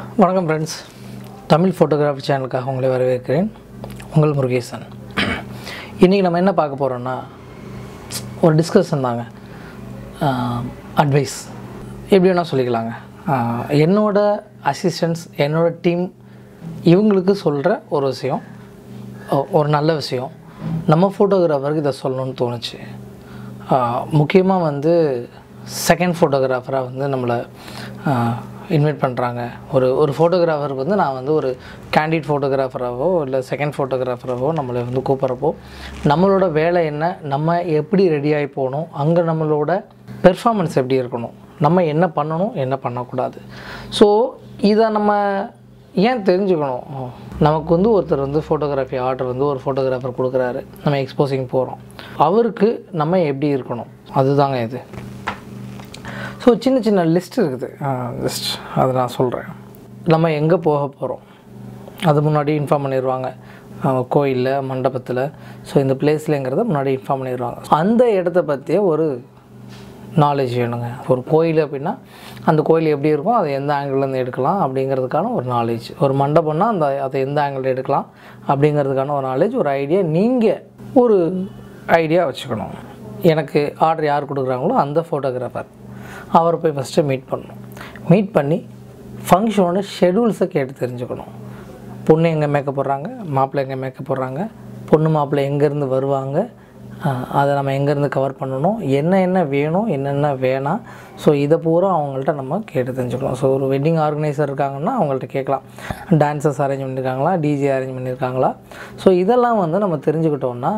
வணக்கம் friends Tamil photography சேனலுக்காக உங்களை வரவேற்கிறேன் உங்கள் முருகேசன் இன்றைக்கி நம்ம என்ன பார்க்க போகிறோன்னா ஒரு டிஸ்கஷன் தாங்க அட்வைஸ் எப்படி வேணால் சொல்லிக்கலாங்க ஆஹ் என்னோட அசிஸ்டன்ஸ் என்னோட டீம் இவங்களுக்கு சொல்கிற ஒரு விஷயம் ஒ- ஒரு நல்ல விஷயம் நம்ம ஃபோட்டோகிராஃபருக்கு இதை சொல்லணும்னு தோணுச்சு முக்கியமாக வந்து செகண்ட் ஃபோட்டோகிராஃபராக வந்து நம்மளை இன்வைட் பண்ணுறாங்க ஒரு ஒரு ஃபோட்டோகிராஃபருக்கு வந்து நான் வந்து ஒரு கேண்டிட் ஃபோட்டோகிராஃபராகவோ இல்லை செகண்ட் ஃபோட்டோகிராஃபராகவோ நம்மளை வந்து கூப்பிட்றப்போ நம்மளோட வேலை என்ன நம்ம எப்படி ரெடியாகி போகணும் அங்கே நம்மளோட பெர்ஃபார்மன்ஸ் எப்படி இருக்கணும் நம்ம என்ன பண்ணணும் என்ன பண்ணக்கூடாது ஸோ இதை நம்ம ஏன் தெரிஞ்சுக்கணும் நமக்கு வந்து ஒருத்தர் வந்து ஃபோட்டோகிராஃபி ஆர்டர் வந்து ஒரு ஃபோட்டோகிராஃபர் கொடுக்குறாரு நம்ம எக்ஸ்போசிங் போகிறோம் அவருக்கு நம்ம எப்படி இருக்கணும் அதுதாங்க இது ஸோ சின்ன சின்ன லிஸ்ட் இருக்குது லிஸ்ட் அதை நான் சொல்கிறேன் நம்ம எங்கே போக போகிறோம் அது முன்னாடி இன்ஃபார்ம் பண்ணிடுவாங்க கோயிலில் மண்டபத்தில் ஸோ இந்த பிளேஸ்லங்கிறத முன்னாடி இன்ஃபார்ம் பண்ணிடுவாங்க அந்த இடத்த பற்றிய ஒரு நாலேஜ் வேணுங்க ஒரு கோயில் அப்படின்னா அந்த கோயில் எப்படி இருக்கும் அதை எந்த ஆங்கிள்லேருந்து எடுக்கலாம் அப்படிங்கிறதுக்கான ஒரு நாலேஜ் ஒரு மண்டபம்னா அந்த அதை எந்த ஆங்கிள் எடுக்கலாம் அப்படிங்கிறதுக்கான ஒரு நாலேஜ் ஒரு ஐடியா நீங்கள் ஒரு ஐடியா வச்சுக்கணும் எனக்கு ஆர்டர் யார் கொடுக்குறாங்களோ அந்த ஃபோட்டோகிராஃபர் அவரை போய் ஃபஸ்ட்டு மீட் பண்ணணும் மீட் பண்ணி ஃபங்க்ஷனோட ஷெடியூல்ஸை கேட்டு தெரிஞ்சுக்கணும் பொண்ணு எங்கே மேக்கப் போடுறாங்க மாப்பிள்ளை எங்கே மேக்கப் போடுறாங்க பொண்ணு மாப்பிள்ளை எங்கேருந்து வருவாங்க ஆஹ் அதை நம்ம எங்கேருந்து கவர் பண்ணணும் என்ன என்ன வேணும் என்னென்ன வேணாம் ஸோ இதை பூரா அவங்கள்ட்ட நம்ம கேட்டு தெரிஞ்சுக்கணும் ஸோ ஒரு வெட்டிங் ஆர்கனைசர் இருக்காங்கன்னா அவங்கள்ட்ட கேட்கலாம் டான்சர்ஸ் அரேஞ்ச் பண்ணியிருக்காங்களா டிஜே அரேஞ்ச் பண்ணியிருக்காங்களா ஸோ இதெல்லாம் வந்து நம்ம தெரிஞ்சுக்கிட்டோம்னா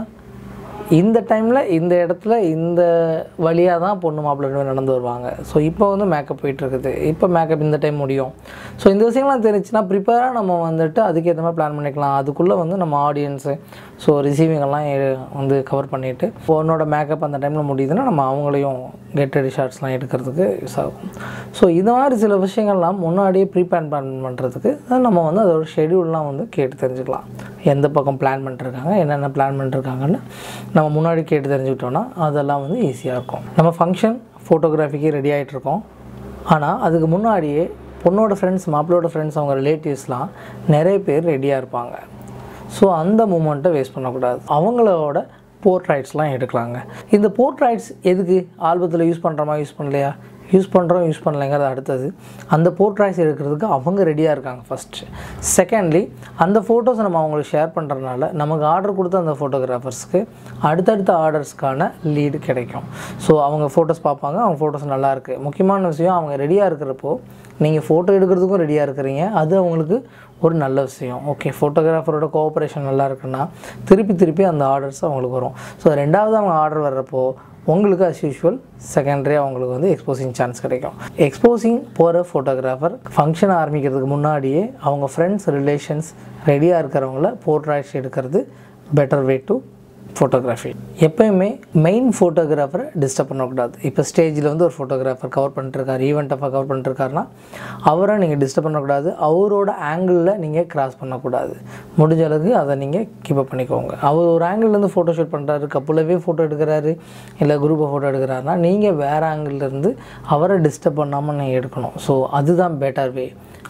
இந்த டைமில் இந்த இடத்துல இந்த வழியாக தான் பொண்ணு மாப்பிள்ளை ரெண்டு பேரும் நடந்து வருவாங்க ஸோ இப்போ வந்து மேக்கப் போயிட்டுருக்குது இப்போ மேக்கப் இந்த டைம் முடியும் ஸோ இந்த விஷயங்கள்லாம் தெரிஞ்சுன்னா ப்ரிப்பேராக நம்ம வந்துட்டு அதுக்கேற்ற மாதிரி பிளான் பண்ணிக்கலாம் அதுக்குள்ளே வந்து நம்ம ஆடியன்ஸு ஸோ ரிசீவிங்கெல்லாம் வந்து கவர் பண்ணிவிட்டு பொண்ணோட மேக்கப் அந்த டைமில் முடியுதுன்னா நம்ம அவங்களையும் கெட் ரெடி ஷார்ட்ஸ்லாம் எடுக்கிறதுக்கு யூஸ் ஆகும் ஸோ இந்த மாதிரி சில விஷயங்கள்லாம் முன்னாடியே ப்ரீ பிளான் பண்ணுறதுக்கு நம்ம வந்து அதோட ஷெடியூல்லாம் வந்து கேட்டு தெரிஞ்சுக்கலாம் எந்த பக்கம் பிளான் பண்ணிட்டுருக்காங்க என்னென்ன பிளான் பண்ணிட்டுருக்காங்கன்னு நம்ம முன்னாடி கேட்டு தெரிஞ்சுக்கிட்டோன்னா அதெல்லாம் வந்து ஈஸியாக இருக்கும் நம்ம ஃபங்க்ஷன் ஃபோட்டோகிராஃபிக்கு ரெடி ஆகிட்ருக்கோம் ஆனால் அதுக்கு முன்னாடியே பொண்ணோட ஃப்ரெண்ட்ஸ் மாப்பிள்ளோட ஃப்ரெண்ட்ஸ் அவங்க ரிலேட்டிவ்ஸ்லாம் நிறைய பேர் ரெடியாக இருப்பாங்க ஸோ அந்த மூமெண்ட்டை வேஸ்ட் பண்ணக்கூடாது அவங்களோட போர்ட்ரைட்ஸ்லாம் எடுக்கலாங்க இந்த போர்ட்ரைட்ஸ் எதுக்கு ஆல்பத்தில் யூஸ் பண்ணுறோமா யூஸ் பண்ணலையா யூஸ் பண்ணுறோம் யூஸ் பண்ணலைங்கிறது அடுத்தது அந்த போர்ட்ரைட்ஸ் எடுக்கிறதுக்கு அவங்க ரெடியாக இருக்காங்க ஃபஸ்ட்டு செகண்ட்லி அந்த ஃபோட்டோஸை நம்ம அவங்களுக்கு ஷேர் பண்ணுறதுனால நமக்கு ஆர்டர் கொடுத்த அந்த ஃபோட்டோகிராஃபர்ஸ்க்கு அடுத்தடுத்த ஆர்டர்ஸ்க்கான லீடு கிடைக்கும் ஸோ அவங்க ஃபோட்டோஸ் பார்ப்பாங்க அவங்க ஃபோட்டோஸ் நல்லா இருக்குது முக்கியமான விஷயம் அவங்க ரெடியாக இருக்கிறப்போ நீங்கள் ஃபோட்டோ எடுக்கிறதுக்கும் ரெடியாக இருக்கிறீங்க அது அவங்களுக்கு ஒரு நல்ல விஷயம் ஓகே ஃபோட்டோகிராஃபரோட கோஆப்ரேஷன் நல்லா இருக்குன்னா திருப்பி திருப்பி அந்த ஆர்டர்ஸ் அவங்களுக்கு வரும் ஸோ ரெண்டாவது அவங்க ஆர்டர் வர்றப்போ உங்களுக்கு அஸ் யூஷுவல் செகண்டரி அவங்களுக்கு வந்து எக்ஸ்போசிங் சான்ஸ் கிடைக்கும் எக்ஸ்போசிங் போகிற ஃபோட்டோகிராஃபர் ஃபங்க்ஷன் ஆரம்பிக்கிறதுக்கு முன்னாடியே அவங்க ஃப்ரெண்ட்ஸ் ரிலேஷன்ஸ் ரெடியாக இருக்கிறவங்கள போர்ட்ராய்ட்ஸ் எடுக்கிறது பெட்டர் வே டு ஃபோட்டோகிராஃபி எப்பயுமே மெயின் ஃபோட்டோகிராஃபரை டிஸ்டர்ப் பண்ணக்கூடாது இப்போ ஸ்டேஜில் வந்து ஒரு ஃபோட்டோகிராஃபர் கவர் பண்ணிட்டுருக்காரு ஈவெண்ட்டை கவர் பண்ணிட்டுருக்காருன்னா அவரை நீங்கள் டிஸ்டர்ப் பண்ணக்கூடாது அவரோட ஆங்கிளில் நீங்கள் கிராஸ் பண்ணக்கூடாது முடிஞ்ச அளவுக்கு அதை நீங்கள் கீப்பப் பண்ணிக்கோங்க அவர் ஒரு ஆங்கிள்லேருந்து ஃபோட்டோ ஷூட் பண்ணுறாரு கப்புலவே ஃபோட்டோ எடுக்கிறாரு இல்லை குரூப்பை ஃபோட்டோ எடுக்கிறாருன்னா நீங்கள் வேறு ஆங்கிள்லேருந்து அவரை டிஸ்டர்ப் பண்ணாமல் நீங்கள் எடுக்கணும் ஸோ அதுதான் பெட்டர் வே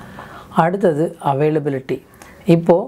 அடுத்தது அவைலபிலிட்டி இப்போது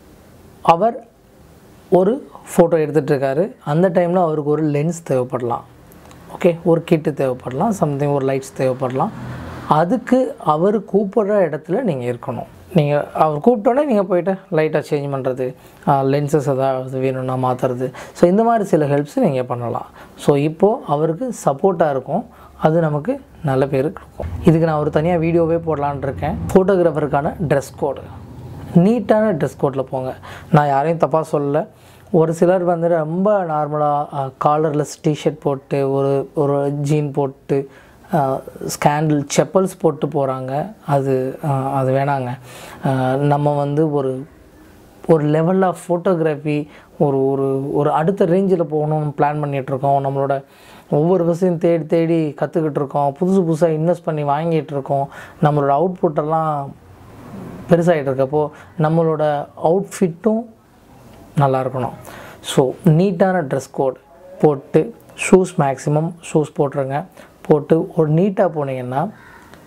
அவர் ஒரு ஃபோட்டோ எடுத்துகிட்டு இருக்காரு அந்த டைமில் அவருக்கு ஒரு லென்ஸ் தேவைப்படலாம் ஓகே ஒரு கிட்டு தேவைப்படலாம் சம்திங் ஒரு லைட்ஸ் தேவைப்படலாம் அதுக்கு அவர் கூப்பிடுற இடத்துல நீங்கள் இருக்கணும் நீங்கள் அவர் கூப்பிட்டோன்னே நீங்கள் போயிட்டு லைட்டாக சேஞ்ச் பண்ணுறது லென்சஸ் ஏதாவது வேணும்னா மாற்றுறது ஸோ இந்த மாதிரி சில ஹெல்ப்ஸ் நீங்கள் பண்ணலாம் ஸோ இப்போது அவருக்கு சப்போர்ட்டாக இருக்கும் அது நமக்கு நல்ல பேர் கொடுக்கும் இதுக்கு நான் ஒரு தனியாக வீடியோவே போடலான்னு இருக்கேன் ஃபோட்டோகிராஃபருக்கான ட்ரெஸ் கோடு நீட்டான ட்ரெஸ் கோட்டில் போங்க நான் யாரையும் தப்பாக சொல்லலை ஒரு சிலர் வந்து ரொம்ப நார்மலாக காலர்லெஸ் டிஷர்ட் போட்டு ஒரு ஒரு ஜீன் போட்டு ஸ்கேண்டில் செப்பல்ஸ் போட்டு போகிறாங்க அது ஆஹ், அது வேணாங்க ஆஹ், நம்ம வந்து ஒரு ஒரு லெவல் ஆஃப் ஃபோட்டோகிராஃபி ஒரு ஒரு ஒரு அடுத்த ரேஞ்சில் போகணும்னு பிளான் பண்ணிகிட்ருக்கோம் நம்மளோட ஒவ்வொரு விஷயம் தேடி தேடி கற்றுக்கிட்டு இருக்கோம் புதுசு புதுசாக இன்வெஸ்ட் பண்ணி வாங்கிட்டு இருக்கோம் நம்மளோட அவுட்புட்டெல்லாம் பெருசாகிட்டு இருக்கப்போ நம்மளோட அவுட்ஃபிட்டும் நல்லா இருக்கணும் ஸோ நீட்டான ட்ரெஸ் கோட் போட்டு ஷூஸ் மேக்ஸிமம் ஷூஸ் போட்டுருங்க போட்டு ஒரு நீட்டாக போனீங்கன்னா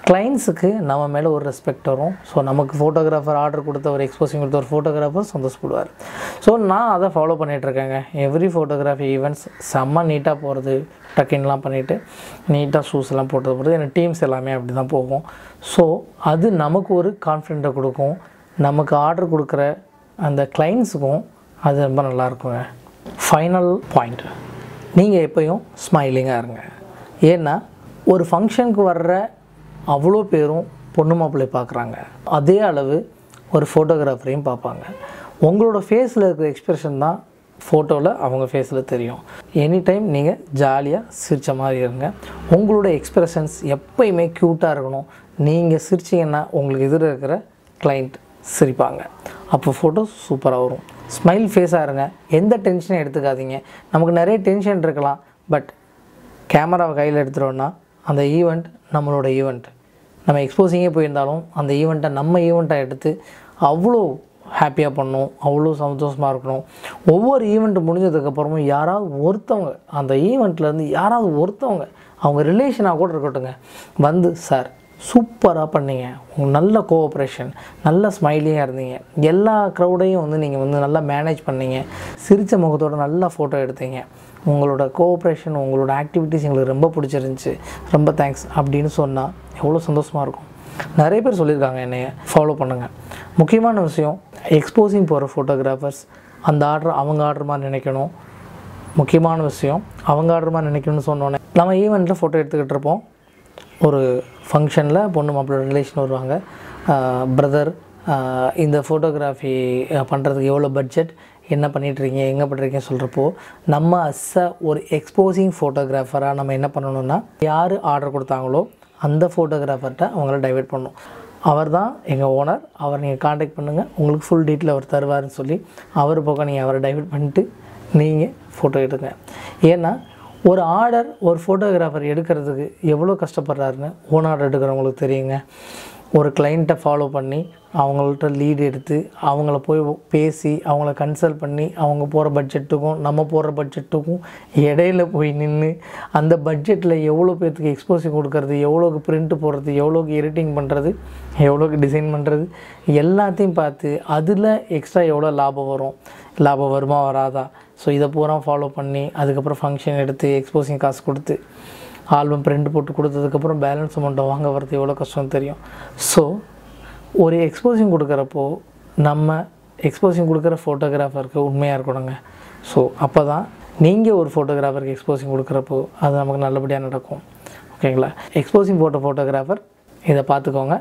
கிளைண்ட்ஸுக்கு நம்ம மேலே ஒரு ரெஸ்பெக்ட் வரும் ஸோ நமக்கு ஃபோட்டோகிராஃபர் ஆர்டர் கொடுத்த ஒரு எக்ஸ்போசிங் கொடுத்த ஒரு ஃபோட்டோகிராஃபர் சந்தோஷப்படுவார் ஸோ நான் அதை ஃபாலோ பண்ணிகிட்ருக்கேங்க எவ்ரி ஃபோட்டோகிராஃபி ஈவெண்ட்ஸ் செம்ம நீட்டாக போகிறது டக்கின்லாம் பண்ணிவிட்டு நீட்டாக ஷூஸ்லாம் போட்டு போகிறது எனக்கு டீம்ஸ் எல்லாமே அப்படி தான் போகும் ஸோ அது நமக்கு ஒரு கான்ஃபிடென்ட்டை கொடுக்கும் நமக்கு ஆர்டர் கொடுக்குற அந்த கிளைண்ட்ஸுக்கும் அது ரொம்ப நல்லா இருக்குங்க ஃபைனல் பாயிண்ட் நீங்கள் எப்பயும் ஸ்மைலிங்காக இருங்க ஏன்னா ஒரு ஃபங்க்ஷனுக்கு வர்ற அவ்வளோ பேரும் பொண்ணு மாப்பிள்ளை பார்க்குறாங்க அதே அளவு ஒரு ஃபோட்டோகிராஃபரையும் பார்ப்பாங்க உங்களோட ஃபேஸில் இருக்கிற எக்ஸ்ப்ரெஷன் தான் ஃபோட்டோவில் அவங்க ஃபேஸில் தெரியும் எனி டைம் நீங்கள் ஜாலியாக சிரித்த மாதிரி இருங்க உங்களோட எக்ஸ்ப்ரெஷன்ஸ் எப்பயுமே க்யூட்டாக இருக்கணும் நீங்கள் சிரிச்சிங்கன்னா உங்களுக்கு எதிர இருக்கிற கிளைண்ட் சிரிப்பாங்க அப்போ ஃபோட்டோஸ் சூப்பராக வரும் ஸ்மைல் ஃபேஸாக இருங்க எந்த டென்ஷனும் எடுத்துக்காதீங்க நமக்கு நிறைய டென்ஷன் இருக்கலாம் பட் கேமராவை கையில் எடுத்துட்டோன்னா அந்த ஈவெண்ட் நம்மளோட ஈவெண்ட் நம்ம எக்ஸ்போசிங்கே போயிருந்தாலும் அந்த ஈவெண்ட்டை நம்ம ஈவெண்ட்டாக எடுத்து அவ்வளோ ஹாப்பியாக பண்ணணும் அவ்வளோ சந்தோஷமாக இருக்கணும் ஒவ்வொரு ஈவெண்ட் முடிஞ்சதுக்கப்புறமும் யாராவது ஒருத்தவங்க அந்த ஈவெண்ட்லேருந்து யாராவது ஒருத்தவங்க அவங்க ரிலேஷனாக கூட இருக்கட்டுங்க வந்து சார் சூப்பராக பண்ணீங்க உங்க நல்ல கோஆப்ரேஷன் நல்ல ஸ்மைலியாக இருந்தீங்க எல்லா க்ரௌடையும் வந்து நீங்கள் வந்து நல்லா மேனேஜ் பண்ணீங்க சிரித்த முகத்தோட நல்லா ஃபோட்டோ எடுத்தீங்க உங்களோட கோஆப்ரேஷன் உங்களோட ஆக்டிவிட்டீஸ் எங்களுக்கு ரொம்ப பிடிச்சிருந்துச்சி ரொம்ப தேங்க்ஸ் அப்படின்னு சொன்னால் எவ்வளோ சந்தோஷமாக இருக்கும் நிறைய பேர் சொல்லியிருக்காங்க என்னைய ஃபாலோ பண்ணுங்கள் முக்கியமான விஷயம் எக்ஸ்போசிங் போகிற ஃபோட்டோகிராஃபர்ஸ் அந்த ஆர்டர் அவங்க ஆர்டர் மாதிரி நினைக்கணும் முக்கியமான விஷயம் அவங்க ஆர்டர் மாதிரி நினைக்கணும்னு சொன்னோன்னே நம்ம ஈவெண்ட்டில் ஃபோட்டோ எடுத்துக்கிட்டு இருப்போம் ஒரு ஃபங்க்ஷனில் பொண்ணு மாப்பிள்ளை ரிலேஷன் வருவாங்க பிரதர் இந்த ஃபோட்டோகிராஃபி பண்ணுறதுக்கு எவ்வளோ பட்ஜெட் என்ன பண்ணிகிட்ருக்கீங்க எங்கே பண்ணுறீங்கன்னு சொல்கிறப்போ நம்ம அஸ்ஸ ஒரு எக்ஸ்போசிங் ஃபோட்டோகிராஃபராக நம்ம என்ன பண்ணணும்னா யார் ஆர்டர் கொடுத்தாங்களோ அந்த ஃபோட்டோகிராஃபர்கிட்ட அவங்கள டைவர்ட் பண்ணணும் அவர் தான் எங்கள் ஓனர் அவர் நீங்கள் காண்டாக்ட் பண்ணுங்கள் உங்களுக்கு ஃபுல் டீட்டெயில் அவர் தருவார்னு சொல்லி அவர் பக்கம் நீங்கள் அவரை டைவர்ட் பண்ணிட்டு நீங்கள் ஃபோட்டோ எடுங்க ஏன்னா ஒரு ஆர்டர் ஒரு ஃபோட்டோகிராஃபர் எடுக்கிறதுக்கு எவ்வளோ கஷ்டப்படுறாருன்னு ஓன் ஆர்டர் எடுக்கிறவங்களுக்கு தெரியுங்க ஒரு கிளைண்ட்டை ஃபாலோ பண்ணி அவங்கள்ட்ட லீடு எடுத்து அவங்கள போய் பேசி அவங்கள கன்சல்ட் பண்ணி அவங்க போகிற பட்ஜெட்டுக்கும் நம்ம போடுற பட்ஜெட்டுக்கும் இடையில போய் நின்று அந்த பட்ஜெட்டில் எவ்வளோ பேர்த்துக்கு எக்ஸ்போசிங் கொடுக்கறது எவ்வளோக்கு பிரிண்ட் போடுறது எவ்வளோக்கு எடிட்டிங் பண்ணுறது எவ்வளோக்கு டிசைன் பண்ணுறது எல்லாத்தையும் பார்த்து அதில் எக்ஸ்ட்ரா எவ்வளோ லாபம் வரும் லாபம் வருமா வராதா ஸோ இதை பூரா ஃபாலோ பண்ணி அதுக்கப்புறம் ஃபங்க்ஷன் எடுத்து எக்ஸ்போசிங் காசு கொடுத்து ஆல்பம் பிரிண்ட் போட்டு கொடுத்ததுக்கப்புறம் பேலன்ஸ் அமௌண்ட்டை வாங்க வரது எவ்வளோ கஷ்டம் தெரியும் ஸோ ஒரு எக்ஸ்போசிங் கொடுக்குறப்போ நம்ம எக்ஸ்போசிங் கொடுக்குற ஃபோட்டோகிராஃபருக்கு உண்மையாக இருக்கணுங்க ஸோ அப்போ தான் நீங்கள் ஒரு ஃபோட்டோகிராஃபருக்கு எக்ஸ்போசிங் கொடுக்குறப்போ அது நமக்கு நல்லபடியாக நடக்கும் ஓகேங்களா எக்ஸ்போசிங் ஃபோட்டோ ஃபோட்டோகிராஃபர் இதை பார்த்துக்கோங்க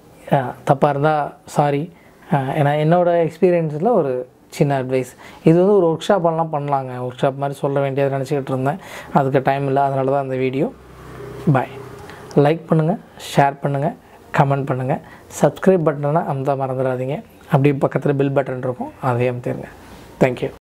தப்பாக இருந்தால் சாரி ஏன்னா என்னோடய எக்ஸ்பீரியன்ஸில் ஒரு சின்ன அட்வைஸ் இது வந்து ஒரு ஒர்க் ஷாப்பெல்லாம் பண்ணலாங்க ஒர்க் ஷாப் மாதிரி சொல்ல வேண்டியது நினச்சிக்கிட்டு இருந்தேன் அதுக்கு டைம் இல்லை அதனால தான் அந்த வீடியோ பாய் லைக் பண்ணுங்கள் ஷேர் பண்ணுங்கள் கமெண்ட் பண்ணுங்கள் சப்ஸ்கிரைப் பட்டனை அமுத்த மறந்துடாதீங்க அப்படியே பக்கத்தில் பில் பட்டன் இருக்கும் அதையும் அமுத்திடுங்க தேங்க்யூ